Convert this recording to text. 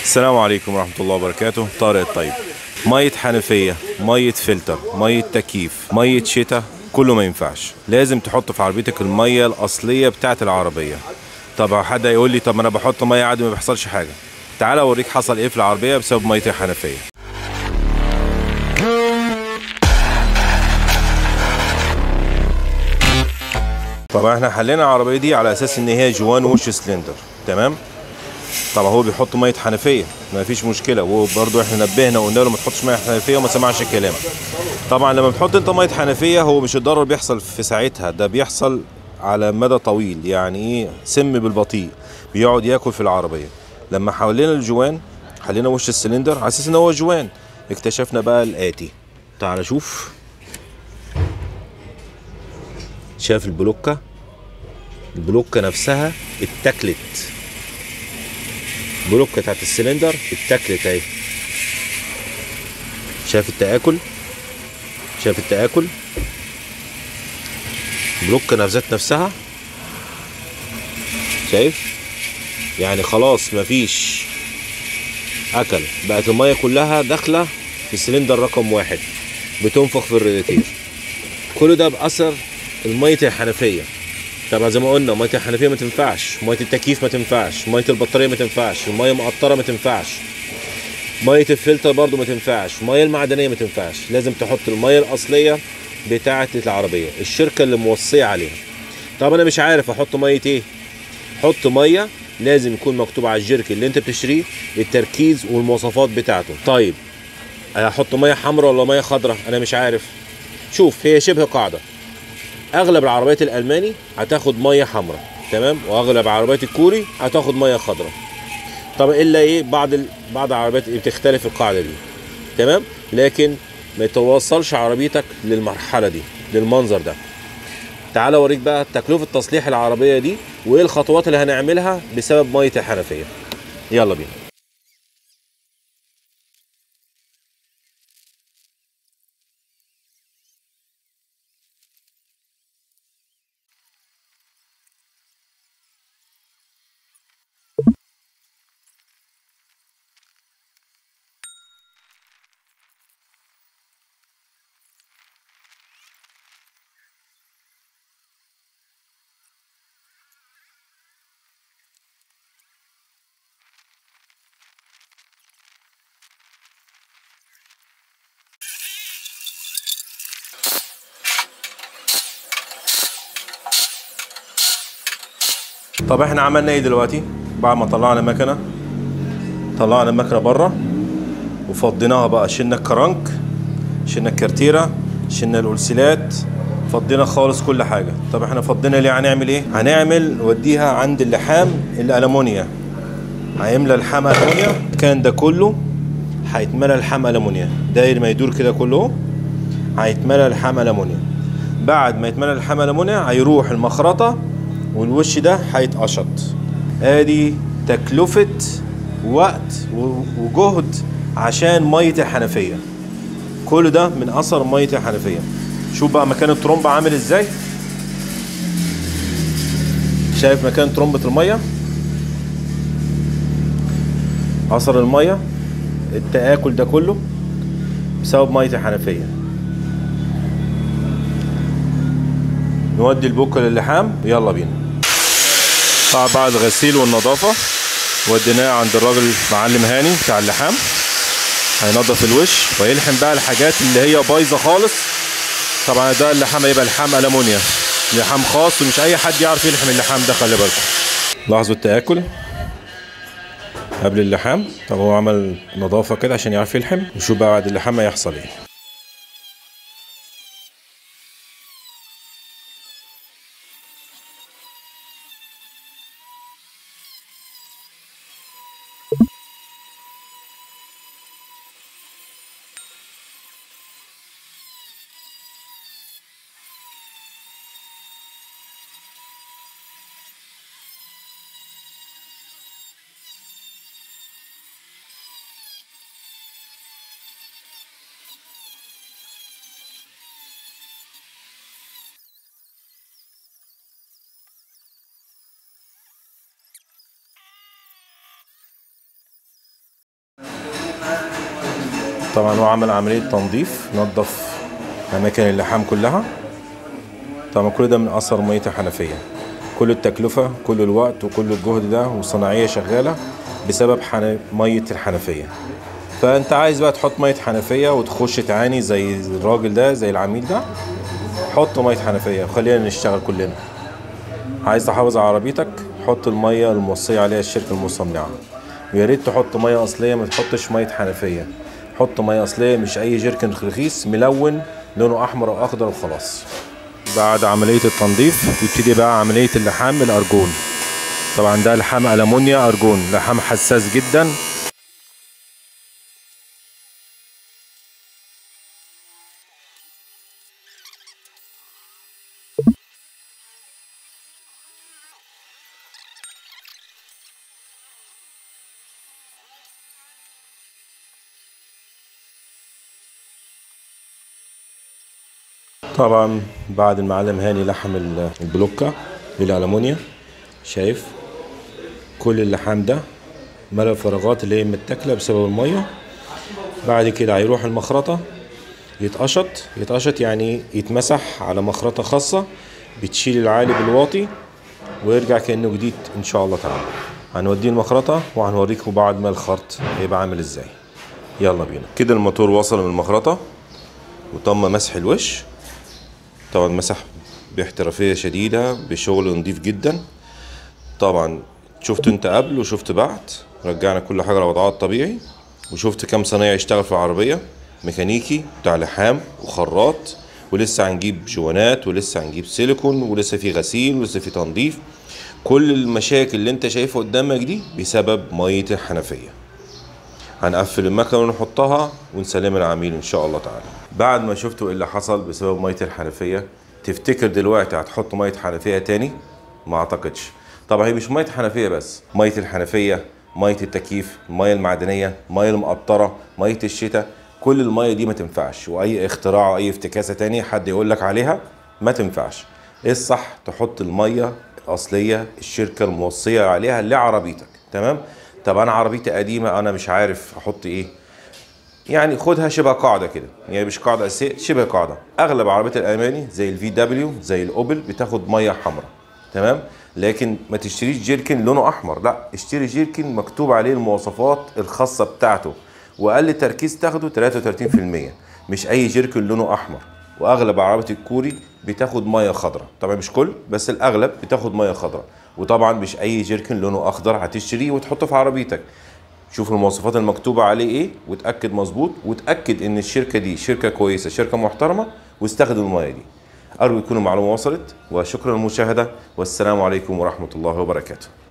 السلام عليكم ورحمة الله وبركاته طارق الطيب مية حنفية مية فلتر مية تكييف مية شتاء كله ما ينفعش لازم تحط في عربيتك المية الأصلية بتاعة العربية طب حد يقول لي طب انا بحط مية عادي ما بيحصلش حاجة تعال اوريك حصل ايه في العربية بسبب مية الحنفية طبعا احنا حلينا العربية دي على اساس ان هي جوان وش سلندر تمام طبعا هو بيحط ميه حنفيه ما فيش مشكله وبرده احنا نبهنا وقلنا له ما تحطش ميه حنفيه وما سمعش الكلام طبعا لما بتحط انت ميه حنفيه هو مش الضرر بيحصل في ساعتها ده بيحصل على مدى طويل يعني ايه سم بالبطيء بيقعد ياكل في العربيه لما حولينا الجوان حلينا وش السلندر على اساس ان هو جوان اكتشفنا بقى الاتي تعال شوف شاف البلوكه البلوكه نفسها اتاكلت البلوكه بتاعت السلندر اتاكلت اهي شايف التآكل شايف التآكل البلوكه نفسها نفسها شايف يعني خلاص مفيش اكل بقت الميه كلها داخله في السلندر رقم واحد بتنفخ في الراديتير كل ده باثر الميه الحنفيه طبعا زي ما قلنا ميه الحنفيه ما تنفعش ميه التكييف ما تنفعش ميه البطاريه ما تنفعش الميه مقطره ما تنفعش ميه الفلتر برضو ما تنفعش الميه المعدنيه ما تنفعش لازم تحط الميه الاصليه بتاعه العربيه الشركه اللي موصيه عليها طب انا مش عارف احط ميه ايه حط ميه لازم يكون مكتوب على الجيرك اللي انت بتشتريه التركيز والمواصفات بتاعته طيب احط ميه حمراء ولا ميه خضراء انا مش عارف شوف هي شبه قاعده اغلب العربيات الالماني هتاخد ميه حمراء تمام واغلب العربيات الكوري هتاخد ميه خضراء طب الا ايه بعض ال... بعض العربيات بتختلف القاعده دي تمام لكن ما توصلش عربيتك للمرحله دي للمنظر ده تعال اوريك بقى تكلفه تصليح العربيه دي وايه الخطوات اللي هنعملها بسبب ميه الحنفيه يلا بينا طب احنا عملنا ايه دلوقتي بعد ما طلعنا المكنه طلعنا المكنه بره وفضيناها بقى شلنا الكرنك شلنا الكرتيره شلنا الألسلات فضينا خالص كل حاجه طب احنا فضينا ليه هنعمل ايه هنعمل نوديها عند اللحام الالمونيا هيملى اللحام الومنيا كان ده كله هيتملى اللحام الومنيا داير ما يدور كده كله هيتملى اللحام الومنيا بعد ما يتملى اللحام الومنيا هيروح المخرطه والوش ده هيتقشط ادي تكلفة وقت وجهد عشان مية الحنفية كل ده من اثر مية الحنفية شوف بقى مكان الترومبة عامل ازاي شايف مكان ترومبة المية اثر المية التآكل ده كله بسبب مية الحنفية نودي البوكة للحام يلا بينا طبعا بعد الغسيل والنظافة وديناه عند الراجل معلم هاني بتاع اللحام هينضف الوش ويلحم بقى الحاجات اللي هي بايظة خالص طبعا ده اللحام هيبقى لحام ألمونيا لحام خاص ومش أي حد يعرف يلحم اللحام ده خلي بالكم لاحظوا التآكل قبل اللحام طب هو عمل نظافة كده عشان يعرف يلحم نشوف بقى بعد اللحام هيحصل ايه طبعا هو عمل عمليه تنظيف نظف اماكن اللحام كلها طبعا كل ده من اثر ميه الحنفيه كل التكلفه كل الوقت وكل الجهد ده والصناعيه شغاله بسبب حن... ميه الحنفيه فانت عايز بقى تحط ميه حنفيه وتخش تعاني زي الراجل ده زي العميل ده حط ميه حنفيه وخلينا نشتغل كلنا عايز تحافظ على عربيتك حط الميه الموصيه عليها الشركه المصنعه ويا ريت تحط ميه اصليه ما تحطش ميه حنفيه حط ميه اصليه مش اي جيركن رخيص ملون لونه احمر او اخضر وخلاص بعد عمليه التنظيف يبتدي بقى عمليه اللحام الارجون طبعا ده لحام المونيا ارجون لحام حساس جدا طبعا بعد المعلم هاني لحم ال- البلوكة بالألمونيا شايف كل اللحام ده ملى الفراغات اللي هي متاكلة بسبب المية بعد كده هيروح المخرطة يتقشط يتقشط يعني يتمسح على مخرطة خاصة بتشيل العالي بالواطي ويرجع كأنه جديد إن شاء الله تعالى هنوديه المخرطة وهنوريكم بعد ما الخرط هيبقى عامل ازاي يلا بينا كده الموتور وصل من المخرطة وتم مسح الوش طبعا مسح باحترافية شديدة بشغل نظيف جدا طبعا شفت انت قبل وشفت بعد رجعنا كل حاجة لوضعها الطبيعي وشفت كام صنايعي يشتغل في العربية ميكانيكي بتاع لحام وخراط ولسه هنجيب جوانات ولسه هنجيب سيليكون ولسه في غسيل ولسه في تنظيف كل المشاكل اللي انت شايفها قدامك دي بسبب مية الحنفية هنقفل المكنه ونحطها ونسلمها للعميل ان شاء الله تعالى بعد ما شفتوا ايه اللي حصل بسبب ميه الحنفيه تفتكر دلوقتي هتحط ميه حنفيه تاني ما اعتقدش طبعا هي مش ميه حنفيه بس ميه الحنفيه ميه التكييف الميه المعدنيه الميه المقطره ميه الشتاء كل الميه دي ما تنفعش واي اختراع او اي افتكاسه تاني حد يقول لك عليها ما تنفعش ايه الصح تحط الميه الاصليه الشركه الموصيه عليها لعربيتك تمام طب انا عربيتي قديمه انا مش عارف احط ايه يعني خدها شبه قاعده كده يعني مش قاعده اساسيه شبه قاعده اغلب عربيات الالماني زي الفي دبليو زي الاوبل بتاخد ميه حمراء تمام لكن ما تشتريش جيركن لونه احمر لا اشتري جيركن مكتوب عليه المواصفات الخاصه بتاعته واقل تركيز تاخده 33% مش اي جيركن لونه احمر واغلب عربيات الكوري بتاخد ميه خضراء طبعا مش كل بس الاغلب بتاخد ميه خضراء وطبعا مش اي جيركن لونه اخضر هتشتريه وتحطه في عربيتك شوف المواصفات المكتوبة عليه ايه وتأكد مظبوط وتأكد ان الشركة دي شركة كويسة شركة محترمة واستخدم المياه دي أرجو تكون المعلومة وصلت وشكرا للمشاهدة والسلام عليكم ورحمة الله وبركاته